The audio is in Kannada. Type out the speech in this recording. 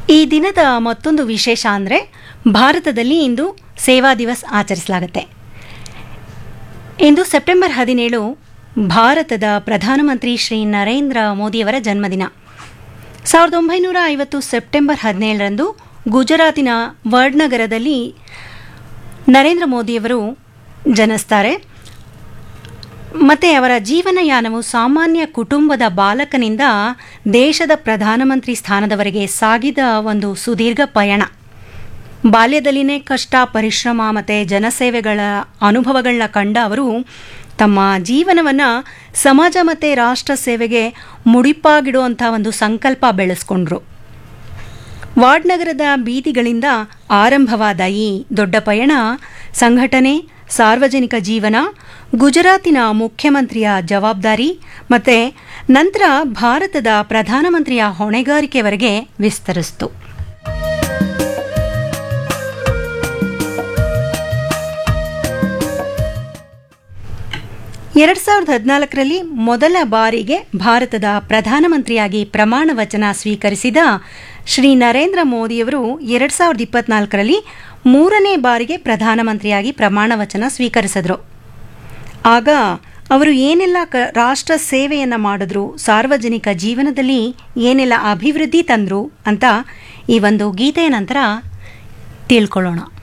ಈ ದಿನದ ಮತ್ತೊಂದು ವಿಶೇಷ ಅಂದರೆ ಭಾರತದಲ್ಲಿ ಇಂದು ಸೇವಾ ದಿವಸ್ ಆಚರಿಸಲಾಗುತ್ತೆ ಇಂದು ಸೆಪ್ಟೆಂಬರ್ ಹದಿನೇಳು ಭಾರತದ ಪ್ರಧಾನಮಂತ್ರಿ ಶ್ರೀ ನರೇಂದ್ರ ಮೋದಿಯವರ ಜನ್ಮದಿನ ಸಾವಿರದ ಒಂಬೈನೂರ ಐವತ್ತು ಸೆಪ್ಟೆಂಬರ್ ಹದಿನೇಳರಂದು ಗುಜರಾತಿನ ವಡ್ನಗರದಲ್ಲಿ ನರೇಂದ್ರ ಮೋದಿಯವರು ಜನಿಸ್ತಾರೆ ಮತ್ತು ಅವರ ಜೀವನಯಾನವು ಸಾಮಾನ್ಯ ಕುಟುಂಬದ ಬಾಲಕನಿಂದ ದೇಶದ ಪ್ರಧಾನಮಂತ್ರಿ ಸ್ಥಾನದವರೆಗೆ ಸಾಗಿದ ಒಂದು ಸುದೀರ್ಘ ಪಯಣ ಬಾಲ್ಯದಲ್ಲಿನೇ ಕಷ್ಟ ಪರಿಶ್ರಮ ಮತ್ತು ಜನಸೇವೆಗಳ ಅನುಭವಗಳನ್ನ ಕಂಡ ಅವರು ತಮ್ಮ ಜೀವನವನ್ನು ಸಮಾಜ ಮತ್ತು ರಾಷ್ಟ್ರ ಸೇವೆಗೆ ಮುಡಿಪಾಗಿಡುವಂಥ ಒಂದು ಸಂಕಲ್ಪ ಬೆಳೆಸ್ಕೊಂಡ್ರು ವಾಡ್ನಗರದ ಬೀದಿಗಳಿಂದ ಆರಂಭವಾದ ಈ ದೊಡ್ಡ ಪಯಣ ಸಂಘಟನೆ ಸಾರ್ವಜನಿಕ ಜೀವನ ಗುಜರಾತಿನ ಮುಖ್ಯಮಂತ್ರಿಯ ಜವಾಬ್ದಾರಿ ಮತ್ತು ನಂತರ ಭಾರತದ ಪ್ರಧಾನಮಂತ್ರಿಯ ಹೊಣೆಗಾರಿಕೆವರೆಗೆ ವಿಸ್ತರಿಸಿತು ಎರಡು ಸಾವಿರದ ಹದಿನಾಲ್ಕರಲ್ಲಿ ಮೊದಲ ಬಾರಿಗೆ ಭಾರತದ ಪ್ರಧಾನಮಂತ್ರಿಯಾಗಿ ಪ್ರಮಾಣ ವಚನ ಸ್ವೀಕರಿಸಿದ ಶ್ರೀ ನರೇಂದ್ರ ಮೋದಿಯವರು ಎರಡು ಸಾವಿರದ ಇಪ್ಪತ್ನಾಲ್ಕರಲ್ಲಿ ಮೂರನೇ ಬಾರಿಗೆ ಪ್ರಧಾನಮಂತ್ರಿಯಾಗಿ ಪ್ರಮಾಣ ವಚನ ಸ್ವೀಕರಿಸಿದ್ರು ಆಗ ಅವರು ಏನೆಲ್ಲ ಕ ರಾಷ್ಟ್ರ ಸೇವೆಯನ್ನು ಮಾಡಿದ್ರು ಸಾರ್ವಜನಿಕ ಜೀವನದಲ್ಲಿ ಏನೆಲ್ಲ ಅಭಿವೃದ್ಧಿ ತಂದರು ಅಂತ ಈ ಒಂದು ಗೀತೆಯ ನಂತರ ತಿಳ್ಕೊಳ್ಳೋಣ